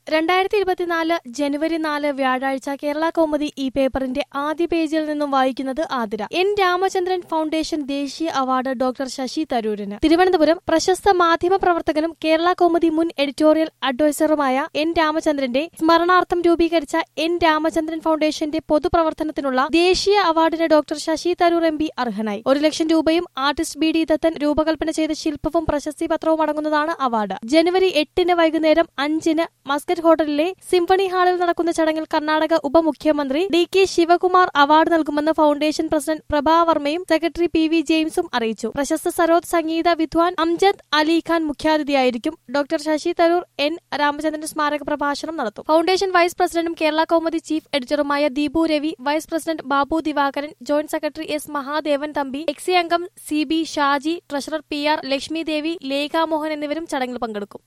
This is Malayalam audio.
രണ്ടായിരത്തി ഇരുപത്തിനാല് ജനുവരി നാല് വ്യാഴാഴ്ച കേരള കൗമുദി ഈ പേപ്പറിന്റെ ആദ്യ പേജിൽ നിന്നും വായിക്കുന്നത് ആതിര എൻ രാമചന്ദ്രൻ ഫൗണ്ടേഷൻ ദേശീയ അവാർഡ് ഡോക്ടർ ശശി തരൂരിന് തിരുവനന്തപുരം പ്രശസ്ത മാധ്യമ പ്രവർത്തകനും കേരള കൗമുദി മുൻ എഡിറ്റോറിയൽ അഡ്വൈസറുമായ എൻ രാമചന്ദ്രന്റെ സ്മരണാർത്ഥം രൂപീകരിച്ച എൻ രാമചന്ദ്രൻ ഫൗണ്ടേഷന്റെ പൊതുപ്രവർത്തനത്തിനുള്ള ദേശീയ അവാർഡിന് doctor Shashi Tharoor M P അർഹനായി ഒരു ലക്ഷം രൂപയും ആർട്ടിസ്റ്റ് ബി ഡി ദത്തൻ രൂപകൽപ്പന ചെയ്ത ശില്പവും പ്രശസ്തി പത്രവും അടങ്ങുന്നതാണ് അവാർഡ് ജനുവരി എട്ടിന് വൈകുന്നേരം അഞ്ചിന് മസ്കറ്റ് ഹോട്ടലിലെ സിംഫണി ഹാളിൽ നടക്കുന്ന ചടങ്ങിൽ കർണാടക ഉപമുഖ്യമന്ത്രി ഡി കെ ശിവകുമാർ അവാർഡ് നൽകുമെന്ന് ഫൗണ്ടേഷൻ പ്രസിഡന്റ് പ്രഭാവർമ്മയും സെക്രട്ടറി പി വി ജെയിംസും അറിയിച്ചു പ്രശസ്ത സരോദ് സംഗീത വിദ്വാൻ അംജദ് അലി ഖാൻ മുഖ്യാതിഥിയായിരിക്കും ഡോക്ടർ ശശി തരൂർ എൻ രാമചന്ദ്രൻ സ്മാരക പ്രഭാഷണം നടത്തും ഫൗണ്ടേഷൻ വൈസ് പ്രസിഡന്റും കേരള കൗമുദി ചീഫ് എഡിറ്ററുമായ Deepu Ravi vice president Babu Divakaran joint secretary S Mahadevan Thampi exec അംഗം C B Shaji treasurer P R Lakshmi Devi Lekha Mohan എന്നിവരും ചടങ്ങിൽ പങ്കെടുക്കും